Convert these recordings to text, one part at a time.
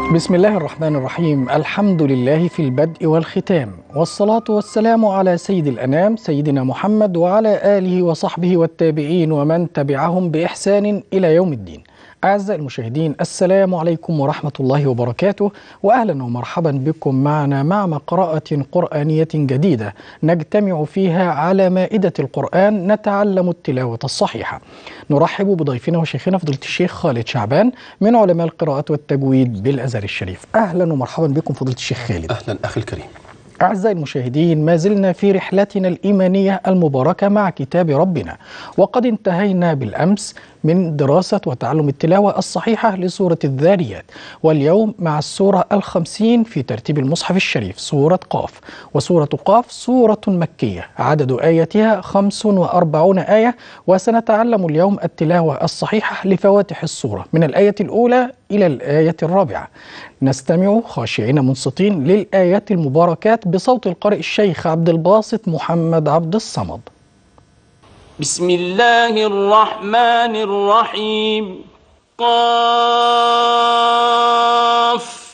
بسم الله الرحمن الرحيم الحمد لله في البدء والختام والصلاة والسلام على سيد الأنام سيدنا محمد وعلى آله وصحبه والتابعين ومن تبعهم بإحسان إلى يوم الدين أعزائي المشاهدين السلام عليكم ورحمة الله وبركاته وأهلا ومرحبا بكم معنا مع قراءة قرآنية جديدة نجتمع فيها على مائدة القرآن نتعلم التلاوة الصحيحة نرحب بضيفنا وشيخنا فضيلة الشيخ خالد شعبان من علماء القراءة والتجويد بالأزهر الشريف أهلا ومرحبا بكم فضيلة الشيخ خالد أهلا أخي الكريم أعزائي المشاهدين ما زلنا في رحلتنا الإيمانية المباركة مع كتاب ربنا وقد انتهينا بالأمس من دراسة وتعلم التلاوة الصحيحة لسورة الذاريات واليوم مع السورة الخمسين في ترتيب المصحف الشريف سورة قاف وسورة قاف سورة مكية عدد آياتها خمس وأربعون آية وسنتعلم اليوم التلاوة الصحيحة لفواتح السورة من الآية الأولى إلى الآية الرابعة نستمع خاشعين منصتين للآيات المباركات بصوت القارئ الشيخ عبد الباسط محمد عبد الصمد بسم الله الرحمن الرحيم قاف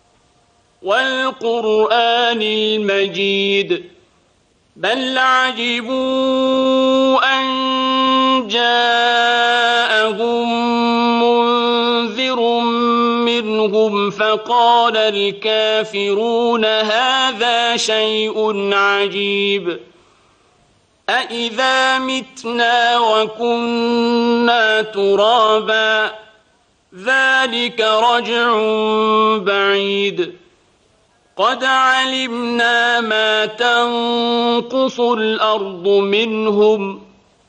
والقرآن المجيد بل عجبوا أن جاءهم منذر منهم فقال الكافرون هذا شيء عجيب أإذا متنا وكنا ترابا ذلك رجع بعيد قد علمنا ما تنقص الأرض منهم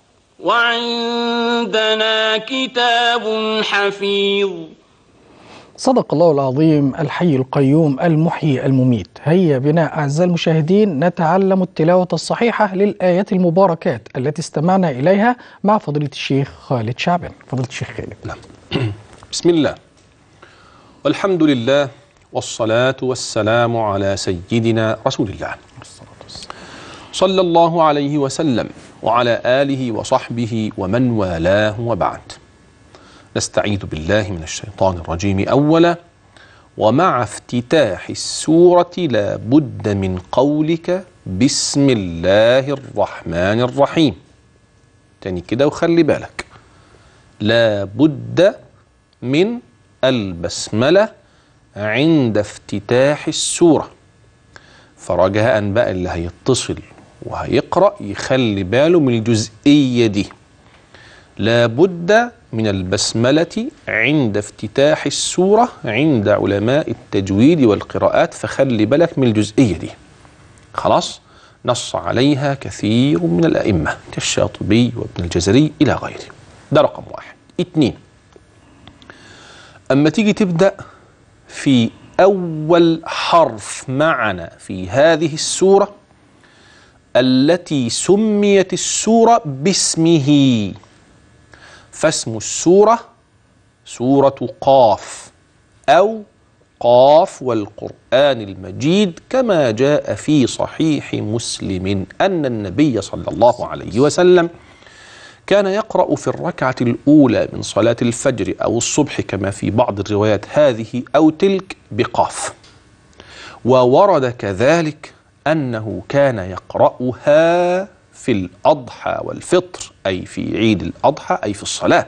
وعندنا كتاب حفيظ صدق الله العظيم الحي القيوم المحيي المميت هيا بنا أعزائي المشاهدين نتعلم التلاوة الصحيحة للآيات المباركات التي استمعنا إليها مع فضيلة الشيخ خالد شعبان فضيلة الشيخ خالد نعم بسم الله والحمد لله والصلاة والسلام على سيدنا رسول الله صلى الله عليه وسلم وعلى آله وصحبه ومن والاه وبعد نستعيذ بالله من الشيطان الرجيم أولا ومع افتتاح السورة لا بد من قولك بسم الله الرحمن الرحيم تاني كده وخلي بالك لا بد من البسملة عند افتتاح السورة فرجاء بقى اللي هيتصل وهيقرأ يخلي باله من الجزئية دي لا بد من البسملة عند افتتاح السورة عند علماء التجويد والقراءات فخلي بالك من الجزئية دي خلاص نص عليها كثير من الأئمة كالشاطبي وابن الجزري إلى غيره ده رقم واحد اتنين أما تيجي تبدأ في أول حرف معنا في هذه السورة التي سميت السورة باسمه فاسم السورة سورة قاف أو قاف والقرآن المجيد كما جاء في صحيح مسلم أن النبي صلى الله عليه وسلم كان يقرأ في الركعة الأولى من صلاة الفجر أو الصبح كما في بعض الروايات هذه أو تلك بقاف وورد كذلك أنه كان يقرأها في الأضحى والفطر أي في عيد الأضحى أي في الصلاة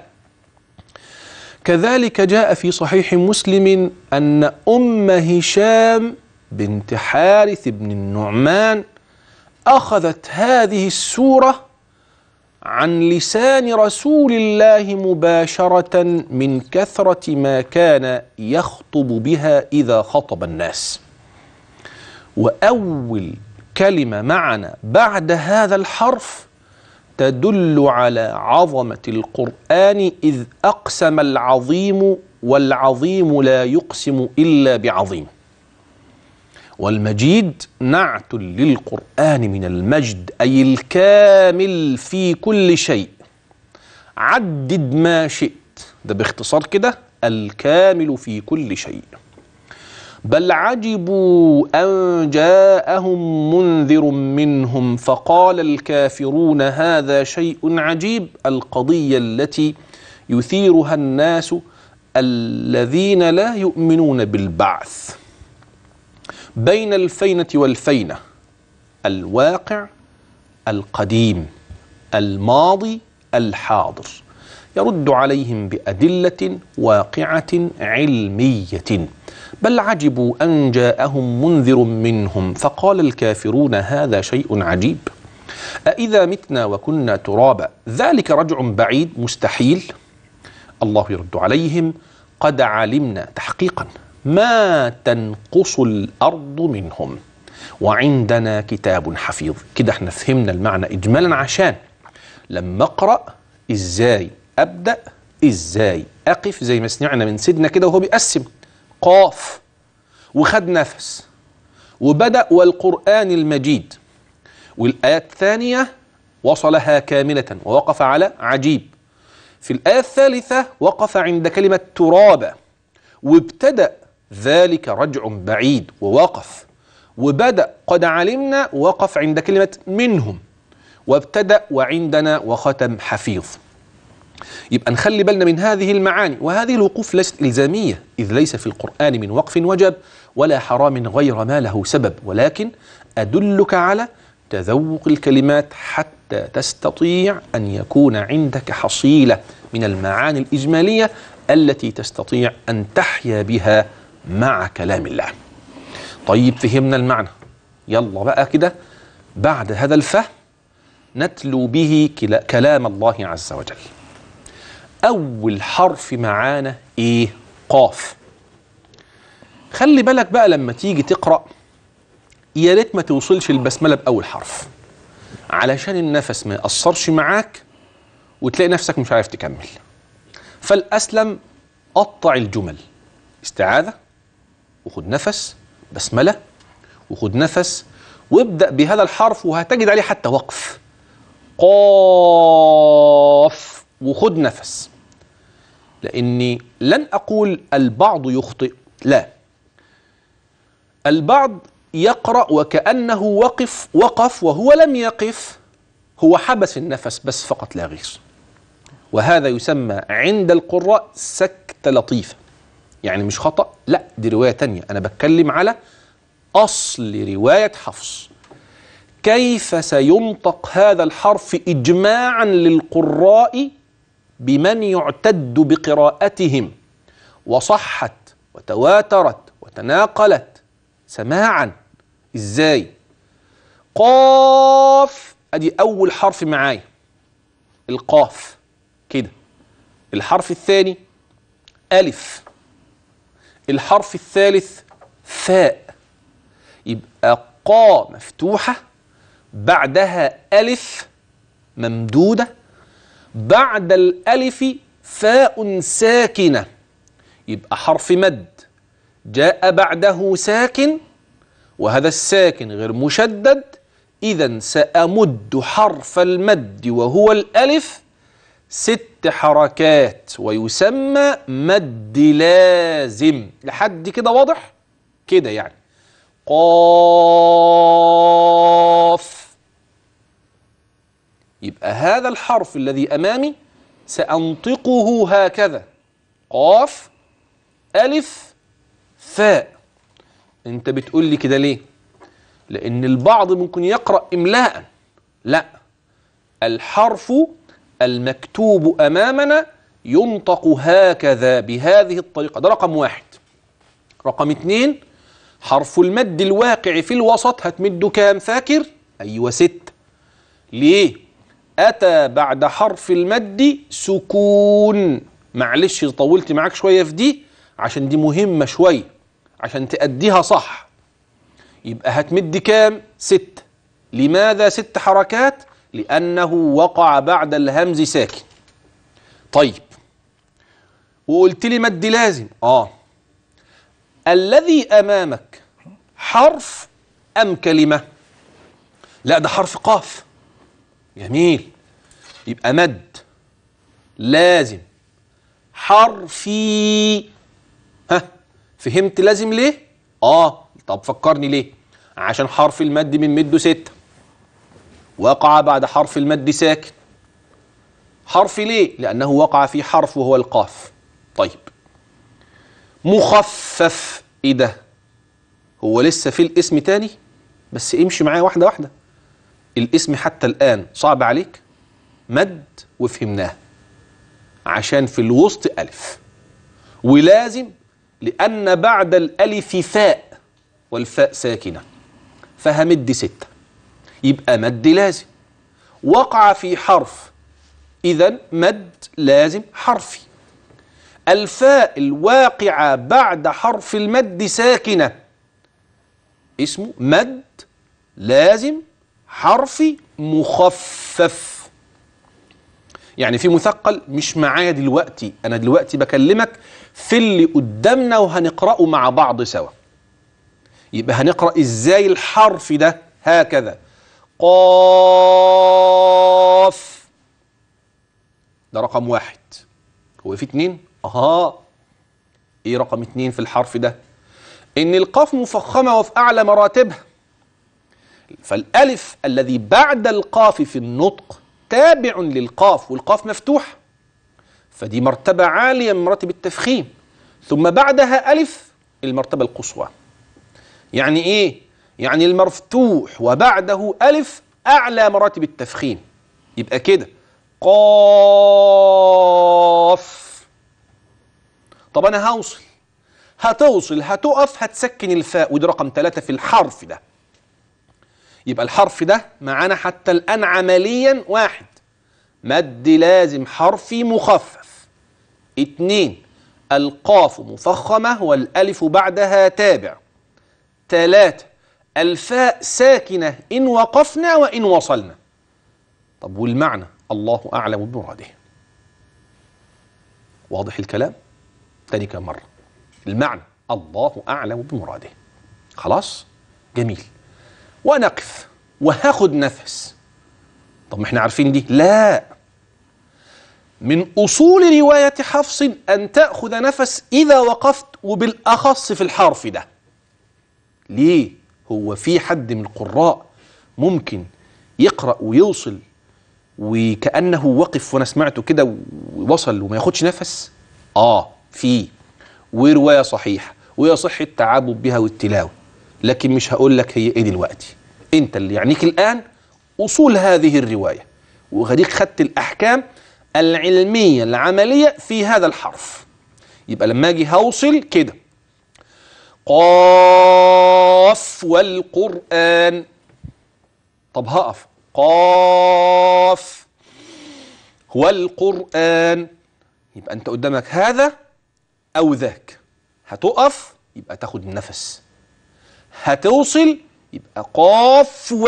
كذلك جاء في صحيح مسلم أن أم هشام بنت حارث بن النعمان أخذت هذه السورة عن لسان رسول الله مباشرة من كثرة ما كان يخطب بها إذا خطب الناس وأول كلمة معنا بعد هذا الحرف تدل على عظمة القرآن إذ أقسم العظيم والعظيم لا يقسم إلا بعظيم والمجيد نعت للقرآن من المجد أي الكامل في كل شيء عدد ما شئت ده باختصار كده الكامل في كل شيء بل عجبوا أن جاءهم منذر منهم فقال الكافرون هذا شيء عجيب القضية التي يثيرها الناس الذين لا يؤمنون بالبعث بين الفينة والفينة الواقع القديم الماضي الحاضر يرد عليهم بأدلة واقعة علمية بل عجبوا أن جاءهم منذر منهم فقال الكافرون هذا شيء عجيب أإذا متنا وكنا ترابا ذلك رجع بعيد مستحيل الله يرد عليهم قد علمنا تحقيقا ما تنقص الأرض منهم وعندنا كتاب حفيظ كده احنا فهمنا المعنى إجمالا عشان لما أقرأ إزاي أبدأ إزاي أقف زي ما سمعنا من سيدنا كده وهو بيقسم قاف وخد نفس وبدأ والقرآن المجيد والآية الثانية وصلها كاملة ووقف على عجيب في الآية الثالثة وقف عند كلمة ترابا وابتدأ ذلك رجع بعيد ووقف وبدأ قد علمنا وقف عند كلمة منهم وابتدأ وعندنا وختم حفيظ يبقى نخلي بالنا من هذه المعاني وهذه الوقوف ليست إلزامية إذ ليس في القرآن من وقف وجب ولا حرام غير ما له سبب ولكن أدلك على تذوق الكلمات حتى تستطيع أن يكون عندك حصيلة من المعاني الإجمالية التي تستطيع أن تحيا بها مع كلام الله طيب فهمنا المعنى يلا بقى كده بعد هذا الفهم نتلو به كلا- كلام الله عز وجل أول حرف معانا إيه؟ قاف خلي بالك بقى لما تيجي تقرأ يا ريت ما توصلش البسملة بأول حرف علشان النفس ما يأثرش معاك وتلاقي نفسك مش عارف تكمل فالأسلم قطع الجمل استعاذة وخد نفس بسملة وخد نفس وابدأ بهذا الحرف وهتجد عليه حتى وقف قاف وخد نفس لاني لن اقول البعض يخطئ لا البعض يقرا وكانه وقف وقف وهو لم يقف هو حبس النفس بس فقط لا غير وهذا يسمى عند القراء سكتة لطيفة يعني مش خطأ لا دي رواية تانية أنا بتكلم على أصل رواية حفص كيف سينطق هذا الحرف إجماعا للقراء بمن يعتد بقراءتهم وصحت وتواترت وتناقلت سماعا ازاي قاف ادي اول حرف معايا القاف كده الحرف الثاني الف الحرف الثالث فاء يبقى قا مفتوحه بعدها الف ممدوده بعد الألف فاء ساكنة يبقى حرف مد جاء بعده ساكن وهذا الساكن غير مشدد إذا سأمد حرف المد وهو الألف ست حركات ويسمى مد لازم لحد كده واضح كده يعني قاف يبقى هذا الحرف الذي امامي سانطقه هكذا قاف الف فاء انت بتقول لي كده ليه لان البعض ممكن يقرا املاء لا الحرف المكتوب امامنا ينطق هكذا بهذه الطريقه ده رقم واحد رقم اتنين حرف المد الواقع في الوسط هتمده كام فاكر ايوه ست ليه أتى بعد حرف المد سكون معلش طولت معاك شوية في دي عشان دي مهمة شوية عشان تأديها صح يبقى هتمد كام؟ ست لماذا ست حركات؟ لأنه وقع بعد الهمز ساكن طيب وقلت لي مد لازم اه الذي أمامك حرف أم كلمة؟ لا ده حرف قاف جميل يبقى مد لازم حرفي ها فهمت لازم ليه؟ اه طب فكرني ليه؟ عشان حرف المد من مده ستة وقع بعد حرف المد ساكن حرف ليه؟ لأنه وقع في حرف وهو القاف طيب مخفف ايه ده هو لسه في الاسم تاني بس امشي معايا واحده واحده الاسم حتى الان صعب عليك مد وفهمناه عشان في الوسط الف ولازم لان بعد الالف فاء والفاء ساكنه فهمد سته يبقى مد لازم وقع في حرف اذا مد لازم حرفي الفاء الواقعة بعد حرف المد ساكنة اسمه مد لازم حرفي مخفف يعني في مثقل مش معايا دلوقتي انا دلوقتي بكلمك في اللي قدامنا وهنقرأه مع بعض سوا يبقى هنقرأ ازاي الحرف ده هكذا قاف ده رقم واحد هو في اتنين اها ايه رقم اتنين في الحرف ده ان القاف مفخمة وفي اعلى مراتبها فالالف الذي بعد القاف في النطق تابع للقاف والقاف مفتوح فدي مرتبة عالية من مراتب التفخيم ثم بعدها ألف المرتبة القصوى يعني إيه؟ يعني المفتوح وبعده ألف أعلى مراتب التفخيم يبقى كده قاف طب أنا هوصل هتوصل هتقف هتسكن الفاء ودي رقم ثلاثة في الحرف ده يبقى الحرف ده معانا حتى الآن عمليا واحد مد لازم حرفي مخفف اتنين القاف مفخمة والألف بعدها تابع تلاتة الفاء ساكنة إن وقفنا وإن وصلنا طب والمعنى الله أعلم بمراده واضح الكلام تاني كم مرة المعنى الله أعلم بمراده خلاص جميل ونقف وهاخد نفس طب ما احنا عارفين دي لا من أصول رواية حفص أن تأخذ نفس إذا وقفت وبالأخص في الحرف ده ليه؟ هو في حد من القراء ممكن يقرأ ويوصل وكأنه وقف وأنا سمعته كده ووصل وما ياخدش نفس؟ آه في ورواية صحيحة ويصح التعبد بها والتلاوة لكن مش هقول لك هي ايه دلوقتي انت اللي يعنيك الآن أصول هذه الرواية وغديك خدت الأحكام العلمية العملية في هذا الحرف يبقى لما أجي هوصل كده قاف والقرآن طب هقف قاف والقرآن يبقى أنت قدامك هذا أو ذاك هتقف يبقى تاخد النفس هتوصل يبقى قاف و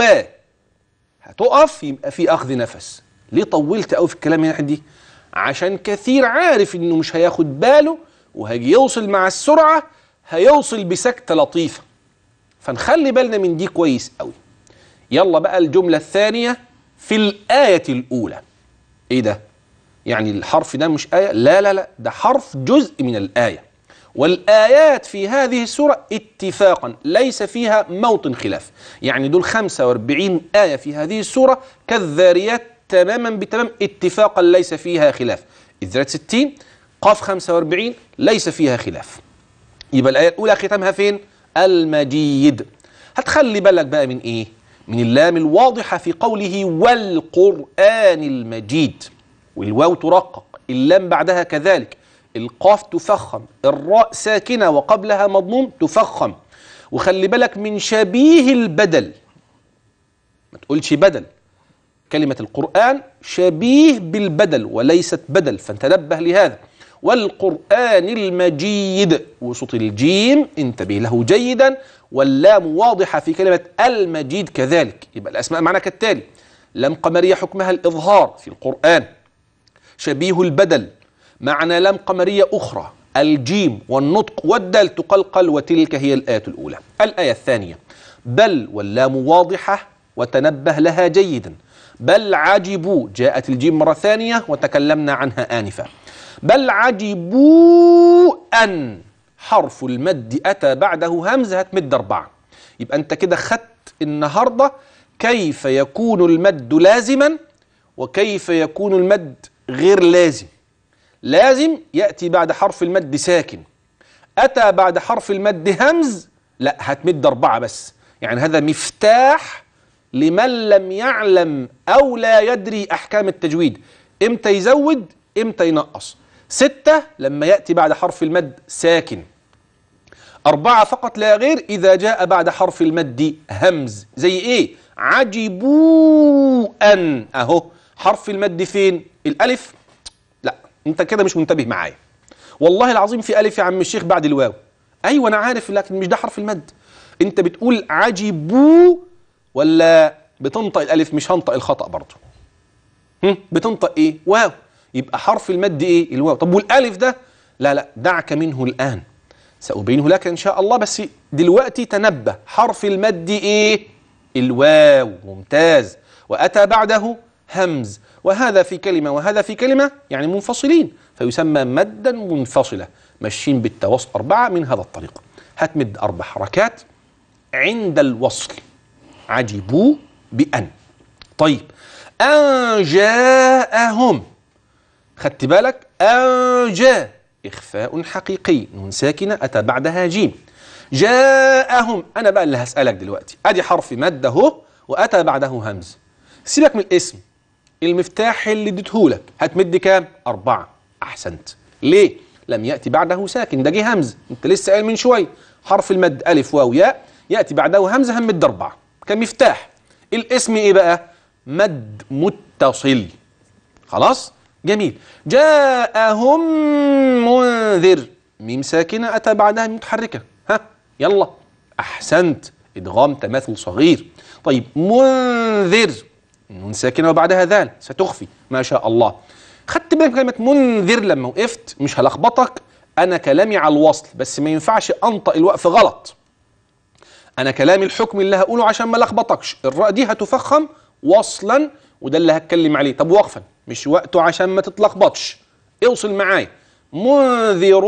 هتقف يبقى في اخذ نفس ليه طولت قوي في الكلام هنا دي عشان كثير عارف انه مش هياخد باله وهيجي يوصل مع السرعه هيوصل بسكته لطيفه فنخلي بالنا من دي كويس قوي يلا بقى الجمله الثانيه في الايه الاولى ايه ده يعني الحرف ده مش ايه لا لا لا ده حرف جزء من الايه والآيات في هذه السورة اتفاقا ليس فيها موطن خلاف يعني دول 45 آية في هذه السورة كالذاريات تماما بتمام اتفاقا ليس فيها خلاف الذاريات 60 قاف 45 ليس فيها خلاف يبقى الآية الأولى ختامها فين؟ المجيد هتخلي بالك بقى من إيه؟ من اللام الواضحة في قوله والقرآن المجيد والواو ترقق اللام بعدها كذلك القاف تفخم الراء ساكنة وقبلها مضموم تفخم وخلي بالك من شبيه البدل ما تقولش بدل كلمة القرآن شبيه بالبدل وليست بدل فانتنبه لهذا والقرآن المجيد وصوت الجيم انتبه له جيدا واللام واضحة في كلمة المجيد كذلك يبقى الأسماء معنا كالتالي لام قمرية حكمها الإظهار في القرآن شبيه البدل معنى لام قمرية أخرى الجيم والنطق والدال تقلقل وتلك هي الآية الأولى الآية الثانية بل واللام واضحة وتنبه لها جيدا بل عجبوا جاءت الجيم مرة ثانية وتكلمنا عنها آنفا بل عجبوا أن حرف المد أتى بعده همزة هتمد أربعة يبقى أنت كده خدت النهاردة كيف يكون المد لازما وكيف يكون المد غير لازم لازم يأتي بعد حرف المد ساكن أتى بعد حرف المد همز لا هتمد أربعة بس يعني هذا مفتاح لمن لم يعلم أو لا يدري أحكام التجويد إمتى يزود إمتى ينقص ستة لما يأتي بعد حرف المد ساكن أربعة فقط لا غير إذا جاء بعد حرف المد همز زي إيه عجبوا أن أهو حرف المد فين الألف لا أنت كده مش منتبه معايا والله العظيم في ألف يا عم الشيخ بعد الواو أيوة أنا عارف لكن مش ده حرف المد أنت بتقول عجبوا ولا بتنطق الألف مش هنطق الخطأ برضه هم؟ بتنطق إيه واو يبقى حرف المد إيه الواو طب والألف ده لا لا دعك منه الآن سأبينه لك إن شاء الله بس دلوقتي تنبه حرف المد إيه الواو ممتاز وأتى بعده همز وهذا في كلمة وهذا في كلمة يعني منفصلين فيسمى مدا منفصلة ماشيين بالتوسط أربعة من هذا الطريق هتمد أربع حركات عند الوصل عجبوا بأن طيب أن جاءهم خدت بالك أن جاء إخفاء حقيقي نون ساكنة أتى بعدها جيم جاءهم أنا بقى اللي هسألك دلوقتي أدي حرف مد أهو وأتى بعده همز سيبك من الاسم المفتاح اللي اديتهولك هتمد كام؟ أربعة أحسنت ليه؟ لم يأتي بعده ساكن ده جه همز أنت لسه قايل من شوية حرف المد ألف واو ياء يأتي بعده همزة همد أربعة كمفتاح الاسم إيه بقى؟ مد متصل خلاص؟ جميل جاءهم منذر ميم ساكنة أتى بعدها متحركة ها يلا أحسنت إدغام تماثل صغير طيب منذر نون ساكنة وبعدها ذال ستخفي ما شاء الله خدت بالك كلمة منذر لما وقفت مش هلخبطك أنا كلامي على الوصل بس ما ينفعش أنطق الوقف غلط أنا كلامي الحكم اللي هقوله عشان ما لخبطكش الراء دي هتفخم وصلا وده اللي هتكلم عليه طب وقفا مش وقته عشان ما تتلخبطش اوصل معايا منذر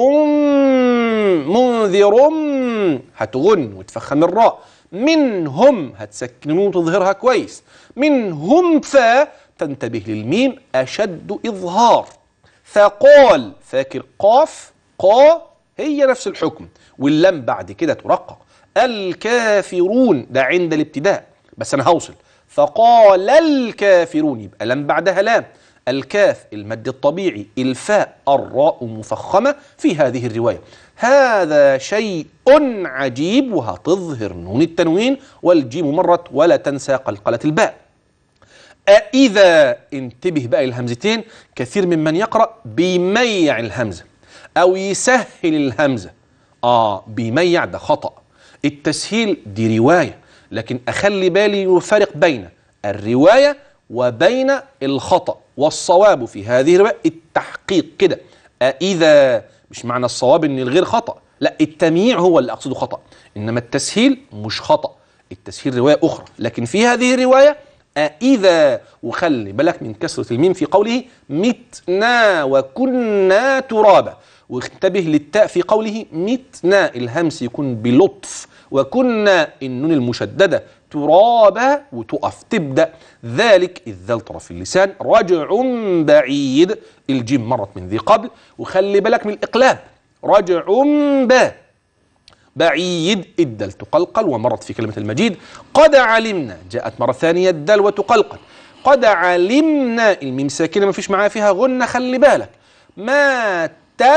منذر هتغن وتفخم الراء منهم هتسكن النون وتظهرها كويس منهم فا تنتبه للميم أشد إظهار فقال فاكر قاف قا هي نفس الحكم واللام بعد كده ترقق الكافرون ده عند الابتداء بس أنا هوصل فقال الكافرون يبقى لام بعدها لام الكاف المد الطبيعي الفاء الراء مفخمة في هذه الرواية هذا شيء عجيب وهتظهر نون التنوين والجيم مرت ولا تنسى قلقلة الباء أإذا انتبه بقى الهمزتين كثير ممن يقرأ بيميع الهمزة أو يسهل الهمزة آه بيميع ده خطأ التسهيل دي رواية لكن أخلي بالي يفرق بين الرواية وبين الخطأ والصواب في هذه الرواية التحقيق كده أإذا مش معنى الصواب ان الغير خطأ لا التمييع هو اللي اقصده خطأ انما التسهيل مش خطأ التسهيل رواية اخرى لكن في هذه الرواية أإذا وخلي بالك من كسرة الميم في قوله متنا وكنا ترابا وانتبه للتاء في قوله متنا الهمس يكون بلطف وكنا النون المشددة ترابا وتقف تبدأ ذلك إذ ذل طرف اللسان رجع بعيد الجيم مرت من ذي قبل وخلي بالك من الإقلاب رجع با بعيد الدال تقلقل ومرت في كلمة المجيد قد علمنا جاءت مرة ثانية الدال وتقلقل قد علمنا الميم ساكنة ما فيش معاها فيها غنة خلي بالك ما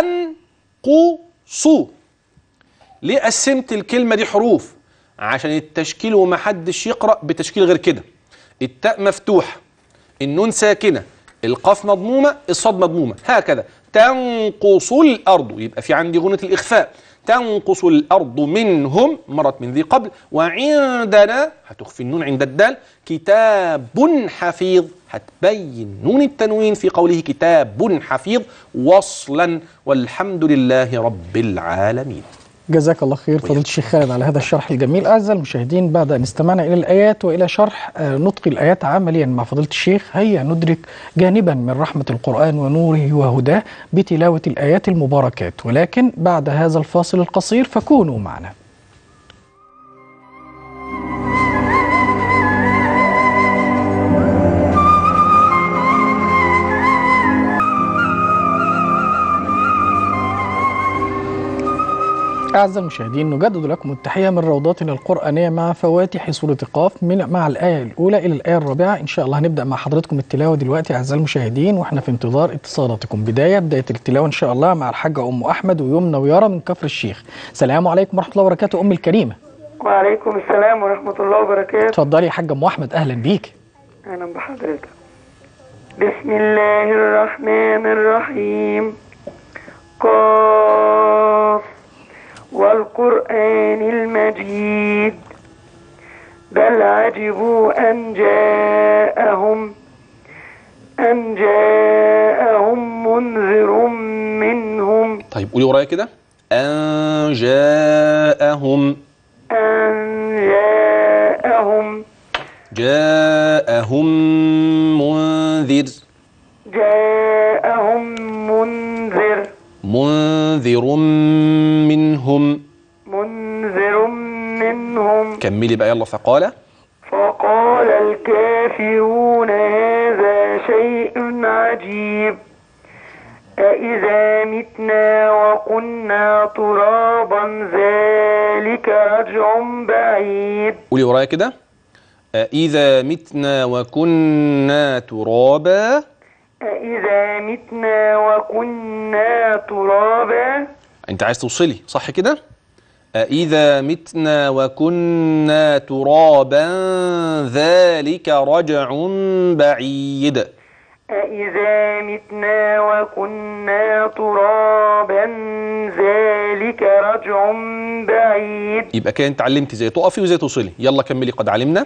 تنقص ليه قسمت الكلمة دي حروف عشان التشكيل ومحدش يقرأ بتشكيل غير كده التاء مفتوحة النون ساكنة القاف مضمومة الصاد مضمومة هكذا تنقص الأرض يبقى في عندي غنة الإخفاء تنقص الأرض منهم مرت من ذي قبل وعندنا هتخفي النون عند الدال كتاب حفيظ هتبين نون التنوين في قوله كتاب حفيظ وصلا والحمد لله رب العالمين جزاك الله خير فضيلة الشيخ خالد على هذا الشرح الجميل أعزائي المشاهدين بعد أن استمعنا إلى الآيات وإلى شرح آه، نطق الآيات عمليا مع فضيلة الشيخ هيا ندرك جانبا من رحمة القرآن ونوره وهداه بتلاوة الآيات المباركات ولكن بعد هذا الفاصل القصير فكونوا معنا أعزائي المشاهدين نجدد لكم التحية من روضاتنا القرآنية مع فواتح سورة قاف من مع الآية الأولى إلى الآية الرابعة إن شاء الله هنبدأ مع حضراتكم التلاوة دلوقتي أعزائي المشاهدين وإحنا في انتظار اتصالاتكم بداية بداية التلاوة إن شاء الله مع الحاجة أم أحمد ويمنى ويارا من كفر الشيخ السلام عليكم ورحمة الله وبركاته أم الكريمة وعليكم السلام ورحمة الله وبركاته اتفضلي يا حاجة أم أحمد أهلا بيك أهلا بحضرتك بسم الله الرحمن الرحيم قاف والقرآن المجيد بل عجبوا أن جاءهم أن جاءهم منذر منهم طيب قولي ورايا كده أن جاءهم أن جاءهم جاءهم منذر جاءهم منذر منذر منهم منذر منهم كملي بقى يلا فقال فقال الكافرون هذا شيء عجيب أإذا متنا وكنا ترابا ذلك رجع بعيد قولي ورايا كده إذا متنا وكنا ترابا أإذا متنا وكنا ترابا انت عايز توصلي صح كده أإذا متنا وكنا ترابا ذلك رجع بعيد أإذا متنا وكنا ترابا ذلك رجع بعيد يبقى كده انت علمتي ازاي تقفي وازاي توصلي يلا كملي قد علمنا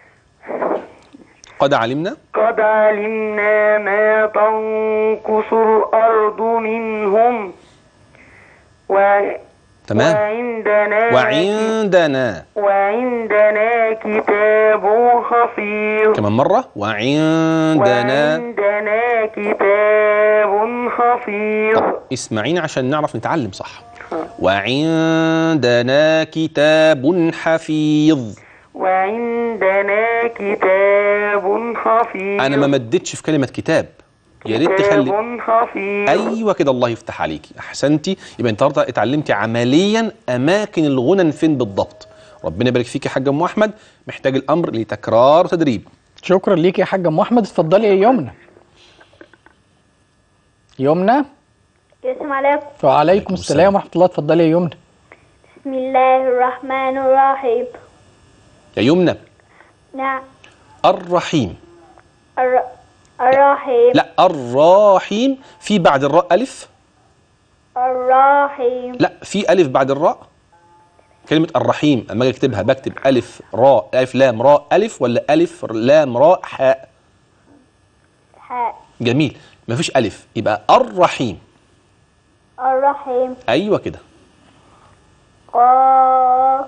قد علمنا قد علمنا ما تنقص الأرض منهم و... تمام وعندنا وعندنا وعندنا كتاب حفيظ كمان مرة وعندنا وعندنا كتاب حفيظ طب اسمعيني عشان نعرف نتعلم صح وعندنا كتاب حفيظ وعندنا كتاب حفيظ انا ما مدتش في كلمة كتاب يا ريت تخلي كتاب حفيظ ايوه كده الله يفتح عليكي احسنتي يبقى انت النهارده اتعلمتي عمليا اماكن الغنن فين بالضبط ربنا يبارك فيك يا حاج ام احمد محتاج الامر لتكرار وتدريب شكرا ليك يا حاجة أم أحمد اتفضلي يا يمنى يمنى السلام عليكم وعليكم السلام ورحمة الله اتفضلي يا يمنى بسم الله الرحمن الرحيم يا يمنى نعم الرحيم الر... الرحيم لا الرحيم في بعد الراء الف الرحيم لا في الف بعد الراء كلمة الرحيم اما اجي اكتبها بكتب الف راء الف لام راء الف ولا الف لام راء حاء حاء جميل مفيش الف يبقى الرحيم الرحيم ايوه كده قاف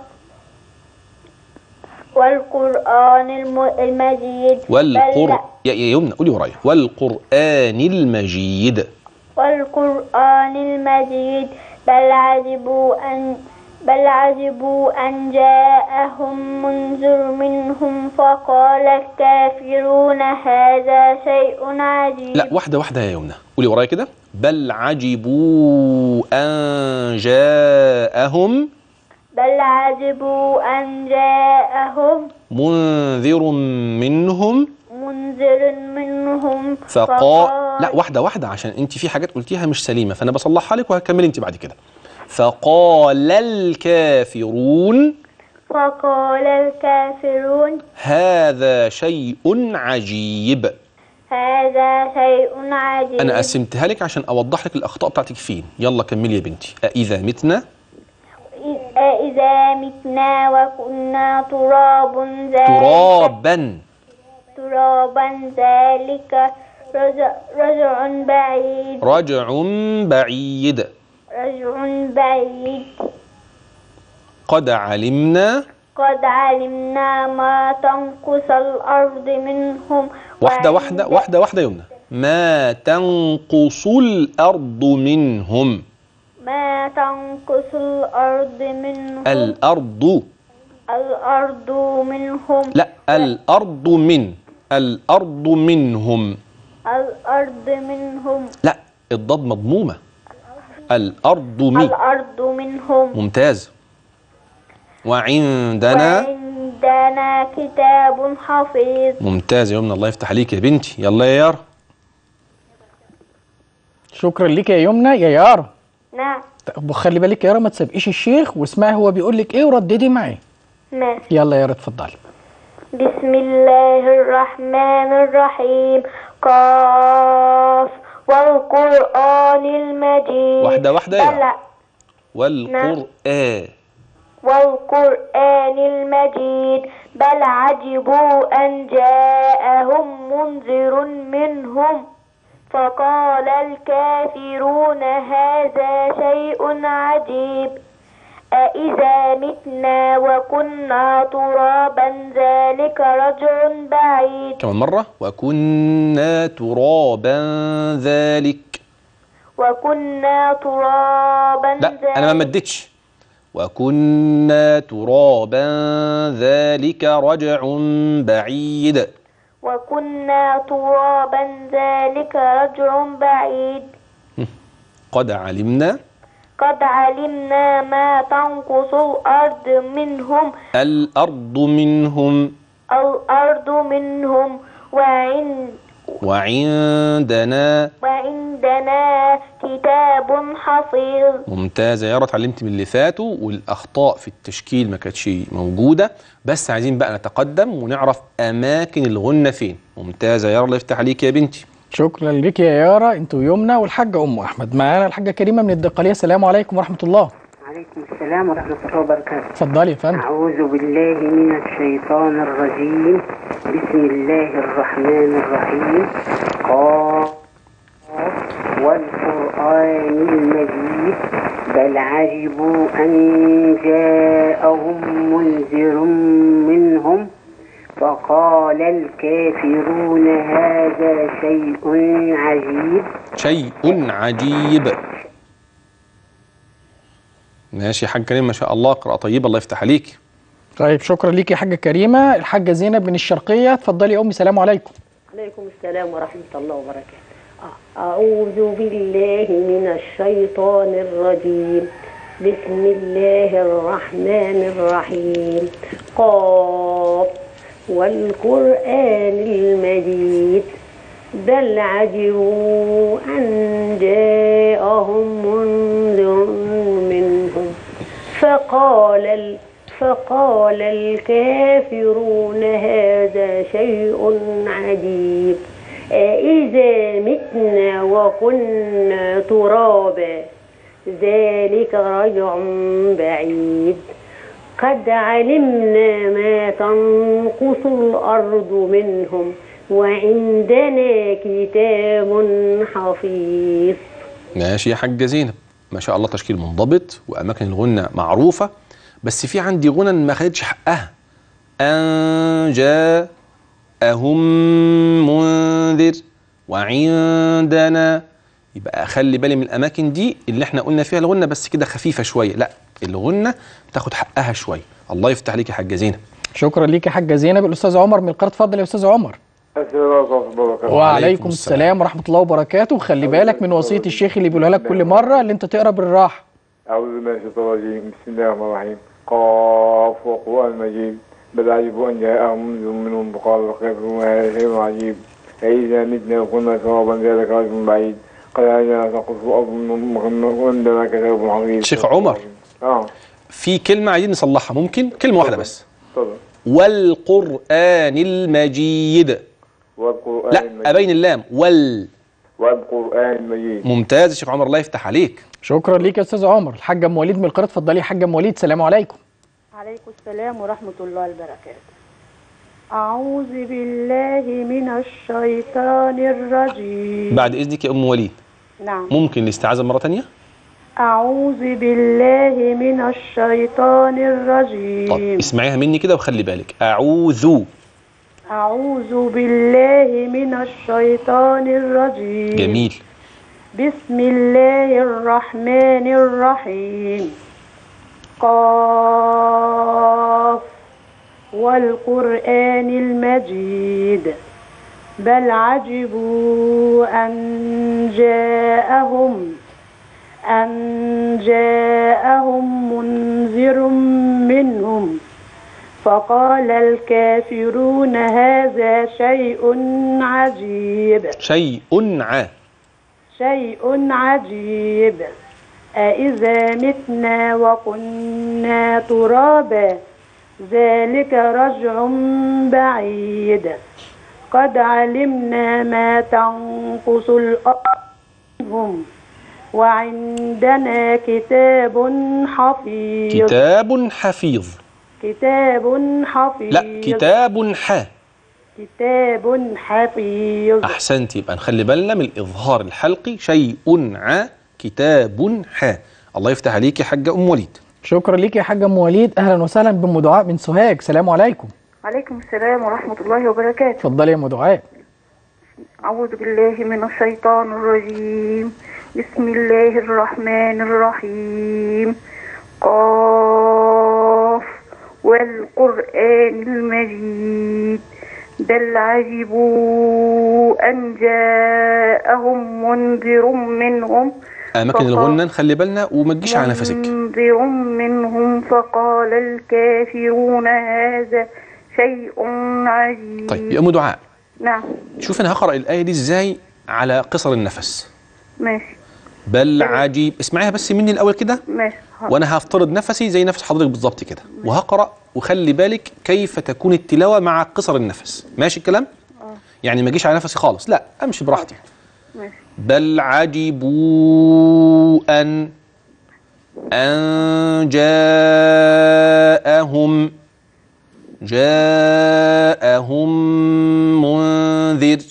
والقرآن الم... المجيد والقر بل... يا يا يمنى قولي ورايا والقرآن المجيد والقرآن المجيد بل عجبوا أن بل عجبوا أن جاءهم منذر منهم فقال الكافرون هذا شيء عجيب لا واحدة واحدة يا يمنى قولي ورايا كده بل عجبوا أن جاءهم بل عجبوا أن جاءهم منذر منهم منذر منهم فقال لا واحدة واحدة عشان انت في حاجات قلتيها مش سليمة فانا بصلحها لك وهكمل انت بعد كده فقال الكافرون فقال الكافرون هذا شيء عجيب هذا شيء عجيب انا قسمتها لك عشان اوضح لك الاخطاء بتاعتك فين يلا كملي يا بنتي أإذا متنا إذا متنا وكنا تراب ذلك ترابا ترابا ذلك رجع, رجع بعيد رجع بعيد رجع بعيد قد علمنا قد علمنا ما تنقص الأرض منهم واحدة وعند- واحدة واحدة واحدة يمنى ما تنقص الأرض منهم ما تنقص الأرض منهم الأرض الأرض منهم لا الأرض من الأرض منهم الأرض منهم لا الضاد مضمومة الأرض مي الأرض منهم ممتاز وعندنا وعندنا كتاب حفيظ ممتاز يا يمنى الله يفتح عليك يا بنتي يلا يا يارا شكرا لك يا يمنى يا يارا نعم طب خلي بالك يا يارا ما تسابقيش الشيخ واسمعي هو بيقول لك ايه ورددي معاه ماشي يلا يا يارا اتفضلي بسم الله الرحمن الرحيم قاف والقرآن المجيد واحدة واحدة يا بلى والقرآن والقرآن المجيد بل عجبوا أن جاءهم منذر منهم فقال الكافرون هذا شيء عجيب أإذا متنا وكنا ترابا ذلك رجع بعيد كمان مرة وكنا ترابا ذلك وكنا ترابا لا أنا ما ذلك مدتش وكنا ترابا ذلك رجع بعيد وكنا ترابا ذلك رجع بعيد قد علمنا قد علمنا ما تنقص الأرض منهم الأرض منهم الأرض منهم وعند وعندنا وعندنا كتاب حفيظ ممتازة يا يارا اتعلمت من اللي فاتوا والأخطاء في التشكيل ما كانتش موجودة بس عايزين بقى نتقدم ونعرف أماكن الغنة فين ممتازة يا يارا الله يفتح عليك يا بنتي شكرا لك يا يارا انتوا يمنى والحاجه ام احمد معانا الحاجه كريمه من الدقاليه السلام عليكم ورحمه الله عليكم السلام ورحمة الله وبركاته اتفضلي يا فندم أعوذ بالله من الشيطان الرجيم بسم الله الرحمن الرحيم قاف والقرآن المجيد بل عجبوا أن جاءهم منذر منهم فقال الكافرون هذا شيء عجيب شيء عجيب ماشي يا حاج كريم ما شاء الله قراءة طيبة الله يفتح عليك طيب شكرا ليك يا حاجه كريمه الحاجه زينب من الشرقيه اتفضلي يا امي سلام عليكم عليكم السلام ورحمة الله وبركاته آه، أعوذ بالله من الشيطان الرجيم بسم الله الرحمن الرحيم قاف والقرآن المجيد بل عجبوا أن جاءهم منذر منهم فقال ال فقال الكافرون هذا شيء عجيب أإذا متنا وكنا ترابا ذلك رجع بعيد قد علمنا ما تنقص الأرض منهم وعندنا كتاب حفيظ ماشي يا حاجة زينب ما شاء الله تشكيل منضبط وأماكن الغنة معروفة بس في عندي غنى ما خدتش حقها أن جاءهم منذر وعندنا يبقى أخلي بالي من الأماكن دي اللي احنا قلنا فيها الغنة بس كده خفيفة شوية لا الغنة تاخد حقها شوية الله يفتح عليك يا حاجة زينب شكرا ليك يا حاجه زينب الاستاذ عمر من القرى اتفضل يا استاذ عمر السلام عليكم ورحمة الله وبركاته وعليكم السلام ورحمه الله وبركاته خلي بالك من وصيه الشيخ اللي بيقولها لك كل مره اللي انت تقرا بالراحه أعوذ بالله من الشيطان الرجيم بسم الله الرحمن الرحيم قاف والقرآن المجيد بل عجبوا أن جاءهم منذر منهم فقال الكافرون هذا شيء عجيب أإذا متنا وكنا ترابا ذلك رجل بعيد قد علمنا تنقص الأرض منهم وعندنا كتاب حفيظ شيخ عمر. اه في كلمة عايزين نصلحها ممكن كلمة واحدة بس اتفضل والقرآن المجيد والقرآن لا المجيد أبين اللام وال والقرآن المجيد ممتاز يا شيخ عمر الله يفتح عليك شكرا ليك يا استاذ عمر الحاجه ام وليد من القرى اتفضلي يا حاجه ام وليد سلام عليكم عليكم السلام ورحمة الله وبركاته أعوذ بالله من الشيطان الرجيم بعد إذنك يا أم وليد نعم ممكن الاستعاذة مرة تانية أعوذ بالله من الشيطان طب الرجيم اسمعيها مني كده وخلي بالك أعوذ أعوذ بالله من الشيطان الرجيم جميل بسم الله الرحمن الرحيم قاف والقرآن المجيد بل عجبوا أن جاءهم أن جاءهم منذر منهم فقال الكافرون هذا شيء عجيب شيء ع شيء عجيب أإذا متنا وكنا ترابا ذلك رجع بعيد قد علمنا ما تنقص الأرض منهم وعندنا كتاب حفيظ كتاب حفيظ كتاب حفيظ لا كتاب ح كتاب حفيظ احسنت يبقى نخلي بالنا من الاظهار الحلقي شيء ع كتاب ح الله يفتح عليك يا حاجه ام وليد شكرا ليك يا حاجة أم وليد أهلا وسهلا بأم دعاء من سوهاج سلام عليكم عليكم السلام ورحمة الله وبركاته اتفضلي يا أم دعاء أعوذ بالله من الشيطان الرجيم بسم الله الرحمن الرحيم قاف والقرآن المجيد بل عجبوا أن جاءهم منذر منهم اماكن الغنه نخلي بالنا وما تجيش على نفسك منذر منهم فقال الكافرون هذا شيء عجيب طيب يا ام دعاء نعم شوف انا هقرا الايه دي ازاي على قصر النفس ماشي بل عجيب اسمعيها بس مني الاول كده ماشي حاضر. وانا هفترض نفسي زي نفس حضرتك بالظبط كده وهقرا وخلي بالك كيف تكون التلاوه مع قصر النفس ماشي الكلام يعني ما اجيش على نفسي خالص لا امشي براحتي ماشي بل عجبوا ان ان جاءهم جاءهم منذر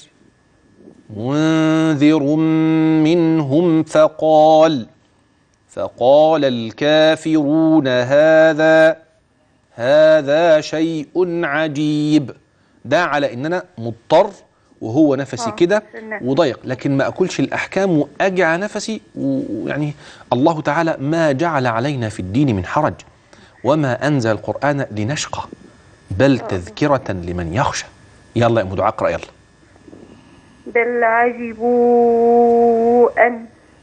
منذر منهم فقال فقال الكافرون هذا هذا شيء عجيب ده على ان انا مضطر وهو نفسي آه، كده سنة. وضيق لكن ما اكلش الاحكام واجي على نفسي ويعني الله تعالى ما جعل علينا في الدين من حرج وما انزل القران لنشقى بل تذكره لمن يخشى يلا يا ام دعاء اقرا يلا بل عجبوا أن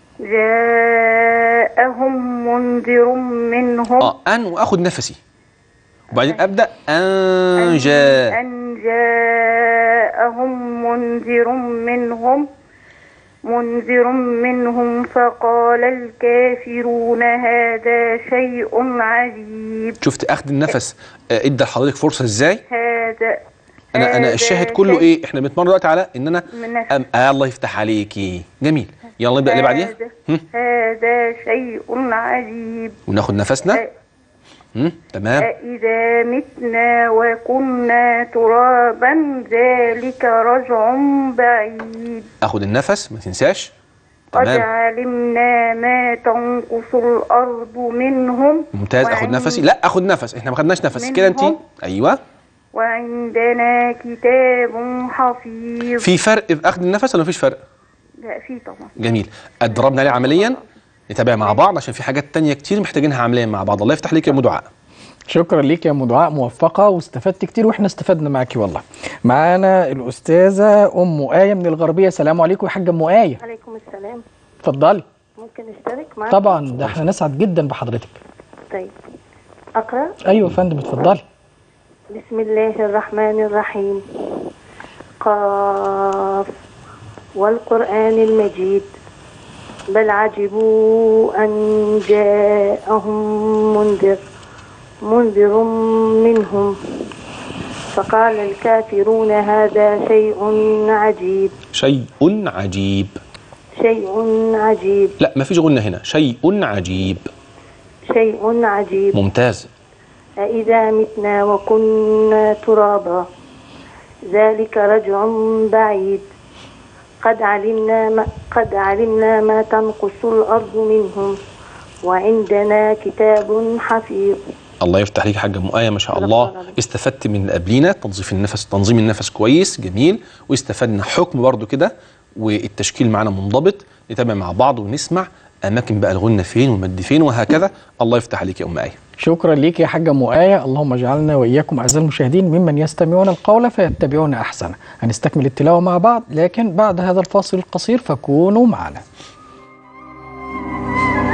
جاءهم منذر منهم اه ان واخد نفسي وبعدين ابدا ان جاء أن جاءهم منذر منهم منذر منهم فقال الكافرون هذا شيء عجيب شفت اخد النفس آه، ادى لحضرتك فرصه ازاي هذا انا انا هذا الشاهد كله شيء ايه احنا بنتمرن دلوقتي على ان انا من أم آه الله يفتح عليكي جميل يلا نبدا اللي بعديها هذا- هم؟ هذا شيء عجيب وناخد نفسنا أ- هم؟ تمام أإذا متنا وكنا ترابا ذلك رجع بعيد اخد النفس ما تنساش قد تمام علمنا ما تنقص الأرض منهم ممتاز اخد وعند- نفسي لا اخد نفس احنا ما خدناش نفس كده انت منهم. ايوه وعندنا كتاب حفيظ في فرق في اخد النفس ولا مفيش فرق لا في طبعا جميل اتدربنا عليه عمليا نتابع مع بعض عشان في حاجات تانية كتير محتاجينها عمليا مع بعض الله يفتح عليك يا ام دعاء شكرا ليك يا ام دعاء موفقه واستفدت كتير واحنا استفدنا معاكي والله معانا الاستاذه ام ايه من الغربيه سلام عليكم يا حاجه ام ايه عليكم السلام اتفضلي ممكن اشترك معك طبعا ده احنا نسعد جدا بحضرتك طيب اقرا ايوه يا فندم اتفضلي بسم الله الرحمن الرحيم قاف والقرآن المجيد بل عجبوا أن جاءهم منذر منذر منهم فقال الكافرون هذا شيء عجيب شيء عجيب شيء عجيب لا مفيش غنة هنا شيء عجيب شيء عجيب ممتاز أإذا متنا وكنا ترابا ذلك رجع بعيد قد علمنا ما قد علمنا ما تنقص الأرض منهم وعندنا كتاب حفيظ الله يفتح ليك حاجه ام ايه ما شاء الله استفدت من اللي قبلينا تنظيف النفس تنظيم النفس كويس جميل واستفدنا حكم برضو كده والتشكيل معانا منضبط نتابع مع بعض ونسمع اماكن بقى الغنه فين والمد فين وهكذا الله يفتح عليك يا ام ايه شكرا ليك يا حاجه ام ايه اللهم اجعلنا واياكم اعزائي المشاهدين ممن يستمعون القول فيتبعون احسنه هنستكمل التلاوه مع بعض لكن بعد هذا الفاصل القصير فكونوا معنا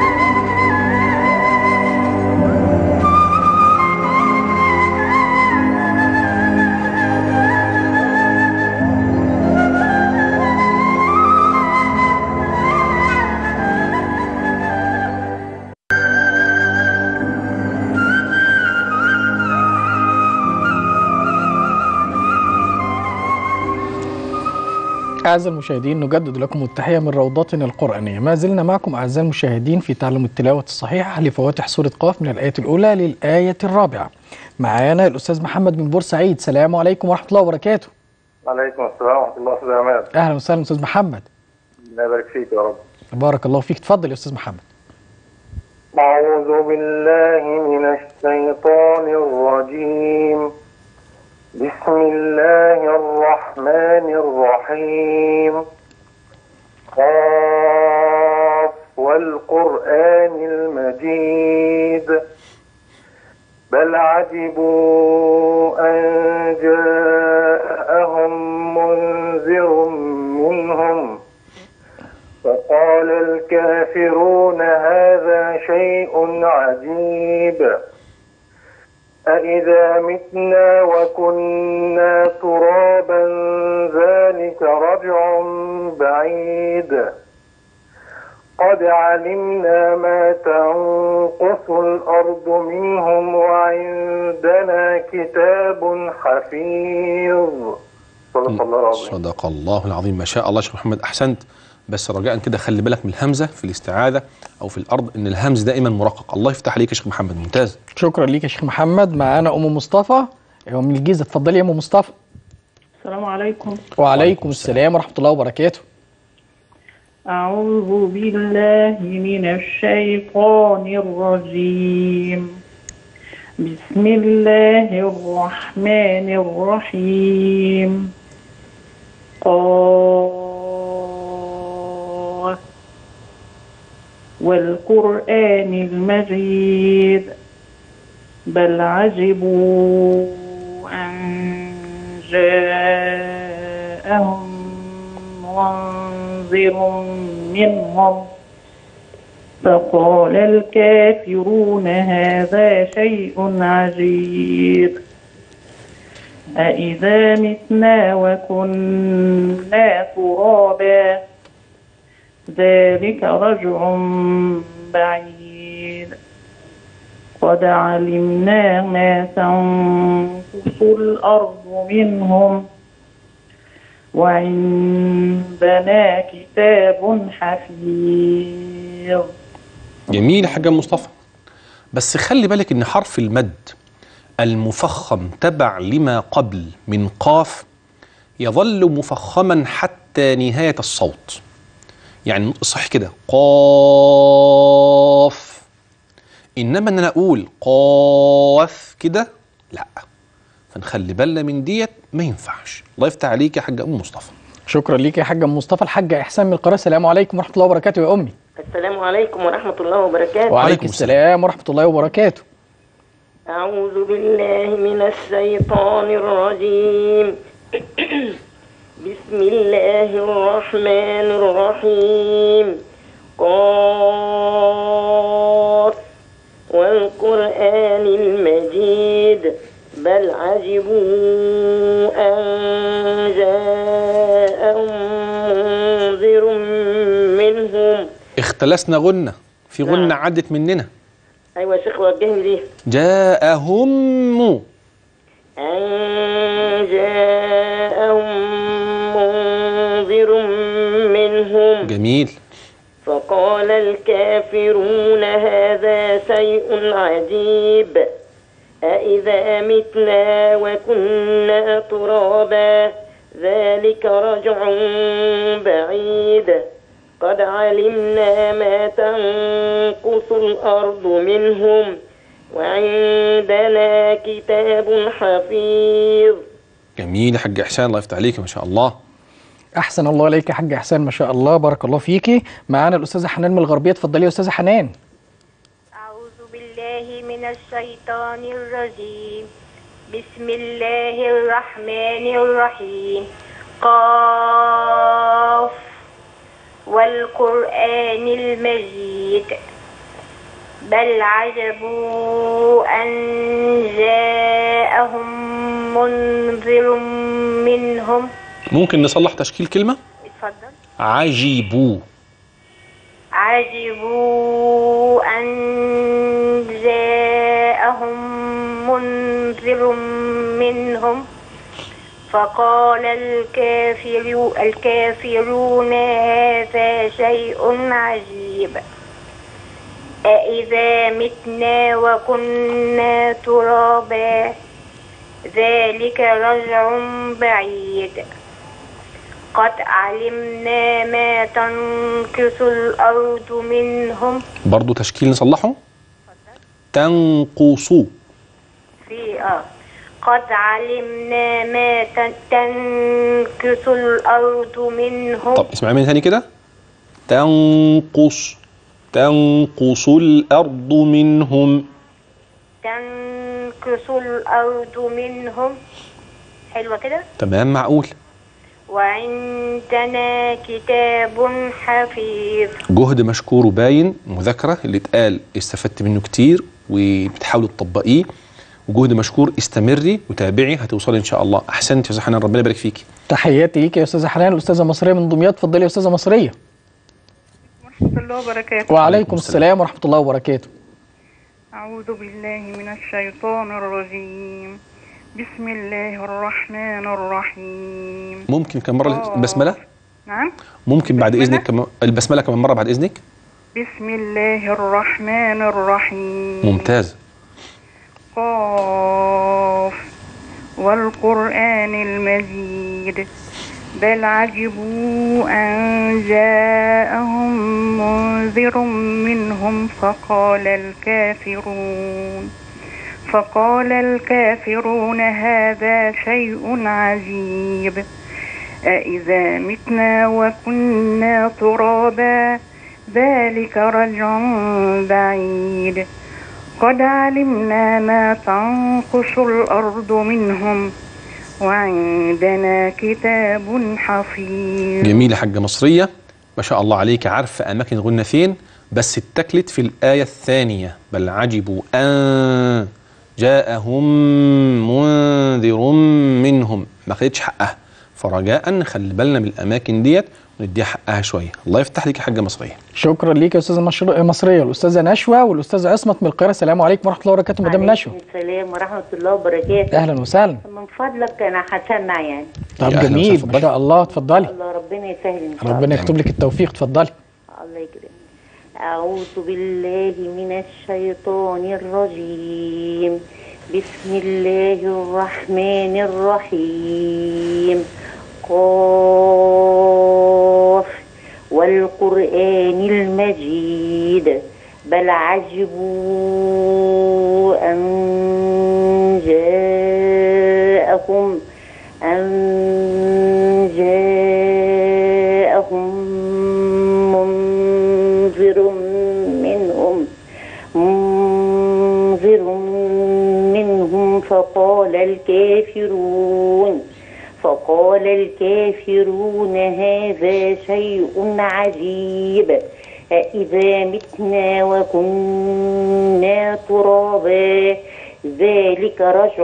أعزائي المشاهدين نجدد لكم التحية من روضتنا القرآنية ما زلنا معكم أعزائي المشاهدين في تعلم التلاوة الصحيحة لفواتح سورة قاف من الآية الأولى للآية الرابعة معانا الأستاذ محمد من بورسعيد السلام عليكم ورحمة الله وبركاته عليكم السلام ورحمة الله أستاذ عماد أهلا وسهلا أستاذ محمد الله يبارك فيك يا رب بارك الله فيك تفضل يا أستاذ محمد أعوذ بالله من الشيطان الرجيم بسم الله الرحمن الرحيم قاف والقرآن المجيد بل عجبوا أن جاءهم منذر منهم فقال الكافرون هذا شيء عجيب أإذا متنا وكنا ترابا ذلك رجع بعيد قد علمنا ما تنقص الأرض منهم وعندنا كتاب حفيظ صدق الله العظيم صدق الله العظيم ما شاء الله شيخ محمد احسنت بس رجاء كده خلي بالك من الهمزه في الاستعاذه او في الارض ان الهمز دائما مرقق الله يفتح عليك يا شيخ محمد ممتاز شكرا ليك يا شيخ محمد معانا أم مصطفى هو من الجيزة اتفضلي يا أم مصطفى السلام عليكم وعليكم السلام ورحمة الله وبركاته أعوذ بالله من الشيطان الرجيم بسم الله الرحمن الرحيم قاف والقرآن المجيد بل عجبوا أن جاءهم منذر منهم فقال الكافرون هذا شيء عجيب أإذا متنا وكنا ترابا ذلك رجع بعيد قد علمنا ما تنقص الأرض منهم وعندنا كتاب حفيظ جميل يا حاج مصطفى بس خلي بالك ان حرف المد المفخم تبع لما قبل من قاف يظل مفخما حتى نهاية الصوت يعني صح كده قاف انما ان انا اقول قاف كده لا فنخلي بالنا من ديت ما ينفعش الله يفتح عليك يا حاج ام مصطفى شكرا ليك يا حاج أم مصطفى الحاجة إحسان من القاهرة السلام عليكم ورحمة الله وبركاته يا أمي السلام عليكم ورحمة الله وبركاته وعليكم السلام ورحمة الله وبركاته أعوذ بالله من الشيطان الرجيم بسم الله الرحمن الرحيم قاف والقرآن المجيد بل عجبوا أن جاءهم منذر منهم اختلسنا غنة في غنة عدت مننا أيوة يا شيخ وجهني ليه جاءهم أن جاءهم منذر منهم جميل فقال الكافرون هذا شيء عجيب أإذا متنا وكنا ترابا ذلك رجع بعيد قد علمنا ما تنقص الأرض منهم وعندنا كتاب حفيظ جميل يا حاج احسان الله يفتح عليك ما شاء الله أحسن الله عليك يا حاج إحسان ما شاء الله بارك الله فيكي معانا الأستاذة حنان من الغربية اتفضلي يا أستاذة حنان أعوذ بالله من الشيطان الرجيم بسم الله الرحمن الرحيم قاف والقرآن المجيد بل عجبوا أن جاءهم منذر منهم ممكن نصلح تشكيل كلمة اتفضل عجيبوا عجبوا أن جاءهم منذر منهم فقال الكافر الكافرون هذا شيء عجيب أإذا متنا وكنا ترابا ذلك رجع بعيد قد علمنا ما تنكس الأرض منهم برضو تشكيل نصلحه تنقص في آه قد علمنا ما تن- تنكس الأرض منهم طب اسمعي مني تاني كده تنقص تنقص الأرض منهم تنكس الأرض منهم حلوة كده تمام معقول وعندنا كتاب حفيظ جهد مشكور وباين مذاكرة اللي اتقال استفدت منه كتير وبتحاولي تطبقيه وجهد مشكور استمري وتابعي هتوصلي ان شاء الله احسنت يا استاذ حنان ربنا يبارك فيكي تحياتي ليك يا استاذه حنان الاستاذه مصريه من دمياط اتفضلي يا استاذه مصريه ورحمة الله وبركاته وعليكم السلام ورحمه الله وبركاته أعوذ بالله من الشيطان الرجيم بسم الله الرحمن الرحيم ممكن كم مرة البسملة نعم ممكن بعد البسملة؟ اذنك كم... البسملة كمان مرة بعد اذنك بسم الله الرحمن الرحيم ممتاز قاف والقرآن المجيد بل عجبوا أن جاءهم منذر منهم فقال الكافرون فقال الكافرون هذا شيء عجيب أإذا متنا وكنا ترابا ذلك رجع بعيد قد علمنا ما تنقص الأرض منهم وعندنا كتاب حفيظ جميلة حاجة مصرية ما شاء الله عليك عارفة أماكن الغنة فين بس اتكلت في الآية الثانية بل عجبوا أن جاءهم منذر منهم ما خدتش حقها فرجاء نخلي بالنا من الأماكن ديت ونديها حقها شوية الله يفتح لك يا حاجة مصرية شكرا ليك يا استاذه مشر- مصريه الاستاذه نشوى والاستاذه عصمت من القاهره السلام عليكم ورحمه الله وبركاته مدام نشوى السلام ورحمة الله وبركاته اهلا وسهلا من فضلك أنا هسمع يعني طب يا أهلا جميل وسهلا، ما شاء الله اتفضلي الله ربنا يسهل إن شاء ربنا الله يكتب لك التوفيق اتفضلي الله يكرمك أعوذ بالله من الشيطان الرجيم بسم الله الرحمن الرحيم قاف والقرآن المجيد بل عجبوا أن جاءهم أن جاءهم منذر منهم منذر منهم فقال الكافرون فقال الكافرون هذا شيء عجيب أإذا متنا وكنا ترابا ذلك رجع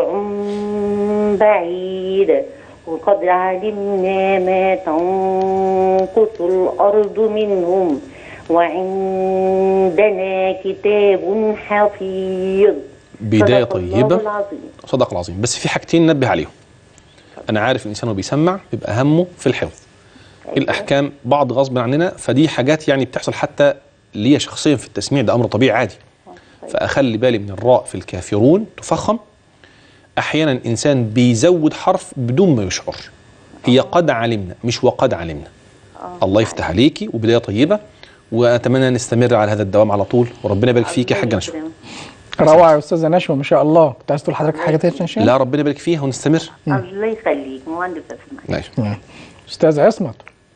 بعيد وقد علمنا ما تنقص الأرض منهم وعندنا كتاب حفيظ بداية صدق الله طيبة العظيم صدق العظيم بس في حاجتين نبه عليهم أنا عارف الإنسان وهو بيسمع بيبقى همه في الحفظ الأحكام بعض غصب عننا فدي حاجات يعني بتحصل حتى ليا شخصيا في التسميع ده أمر طبيعي عادي فأخلي بالي من الراء في الكافرون تفخم أحيانا الإنسان بيزود حرف بدون ما يشعر هي قد علمنا مش وقد علمنا الله يفتح عليكي وبداية طيبة وأتمنى نستمر على هذا الدوام على طول وربنا يبارك فيك يا حاجة نشوى روعه يا استاذه نشوى ما شاء الله كنت عايز تقول لحضرتك حاجه تانية يا شيخ؟ لا ربنا يبارك فيها ونستمر الله يخليك مهندس اسمع ماشي استاذ عصمت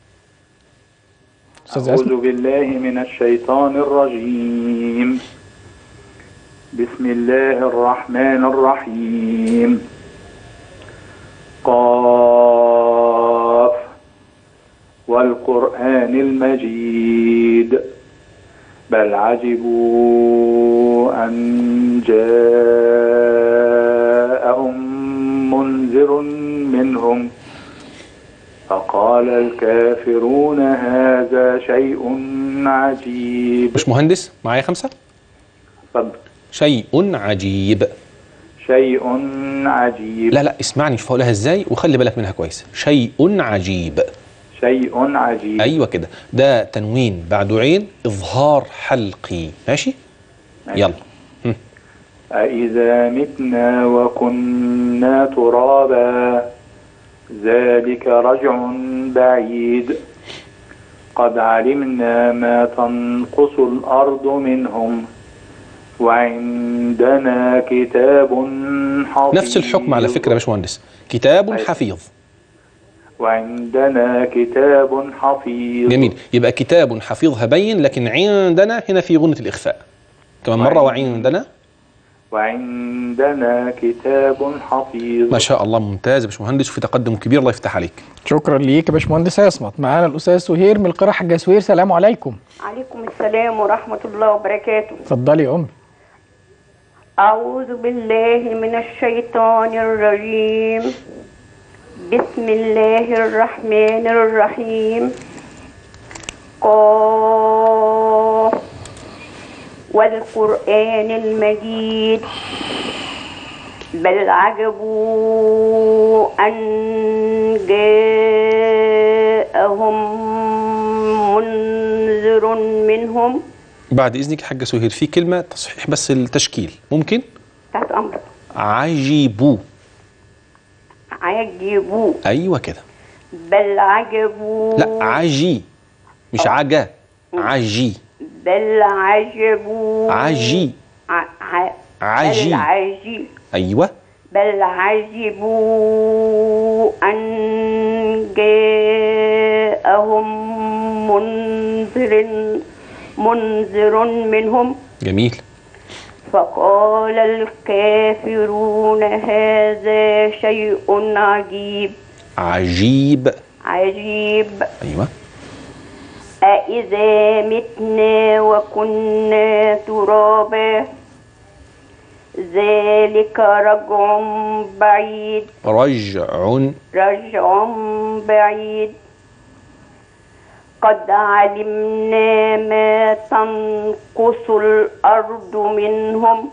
استاذ عصمت أعوذ بالله من الشيطان الرجيم بسم الله الرحمن الرحيم قاف والقرآن المجيد بل عجبوا أن جاءهم منذر منهم فقال الكافرون هذا شيء عجيب مش مهندس معايا خمسة اتفضل شيء عجيب شيء عجيب لا لا اسمعني شوف هقولها ازاي وخلي بالك منها كويس شيء عجيب شيء عجيب ايوه كده ده تنوين بعده عين اظهار حلقي ماشي يلا هم. أإذا متنا وكنا ترابا ذلك رجع بعيد قد علمنا ما تنقص الأرض منهم وعندنا كتاب حفيظ نفس الحكم على فكره يا باشمهندس كتاب حفيظ وعندنا كتاب حفيظ جميل يبقى كتاب حفيظ هبين لكن عندنا هنا في غنة الإخفاء كمان مرة وعندنا وعندنا كتاب حفيظ ما شاء الله ممتاز يا باشمهندس وفي تقدم كبير الله يفتح عليك شكرا ليك يا باشمهندس عصمت معانا الاستاذ سهير من القراءه حاجه سهير سلام عليكم عليكم السلام ورحمة الله وبركاته اتفضلي يا امي أعوذ بالله من الشيطان الرجيم بسم الله الرحمن الرحيم قاف والقرآن المجيد بل عجبوا أن جاءهم منذر منهم بعد إذنك يا حاجة سهير في كلمة تصحيح بس التشكيل ممكن تحت أمرك عجيبوا عجبوا أيوة كده بل عجبوا لا عجي مش عجا عجي بل عجبوا عجي ع... ع... عجي. بل عجي أيوة بل عجبوا أن جاءهم منذر منذر منهم جميل فقال الكافرون هذا شيء عجيب عجيب عجيب أيوة أإذا متنا وكنا ترابا ذلك رجع بعيد رجع رجع بعيد قد علمنا ما تنقص الأرض منهم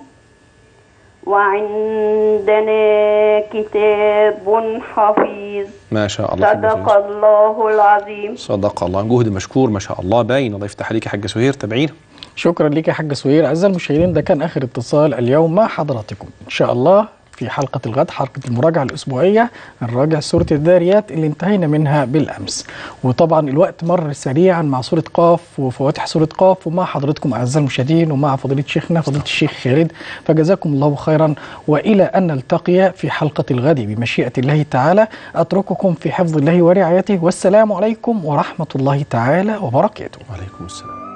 وعندنا كتاب حفيظ ما شاء الله حاجة صدق سهير. الله العظيم صدق الله جهد مشكور ما شاء الله باين الله يفتح عليك يا حاجة سهير تابعينا شكرا ليك يا حاج سهير اعزائي المشاهدين ده كان اخر اتصال اليوم مع حضراتكم ان شاء الله في حلقة الغد حلقة المراجعة الأسبوعية نراجع سورة الذاريات اللي انتهينا منها بالأمس وطبعا الوقت مر سريعا مع سورة قاف وفواتح سورة قاف ومع حضرتكم أعزائي المشاهدين ومع فضيلة شيخنا فضيلة الشيخ خالد فجزاكم الله خيرا وإلى أن نلتقي في حلقة الغد بمشيئة الله تعالى أترككم في حفظ الله ورعايته والسلام عليكم ورحمة الله تعالى وبركاته وعليكم السلام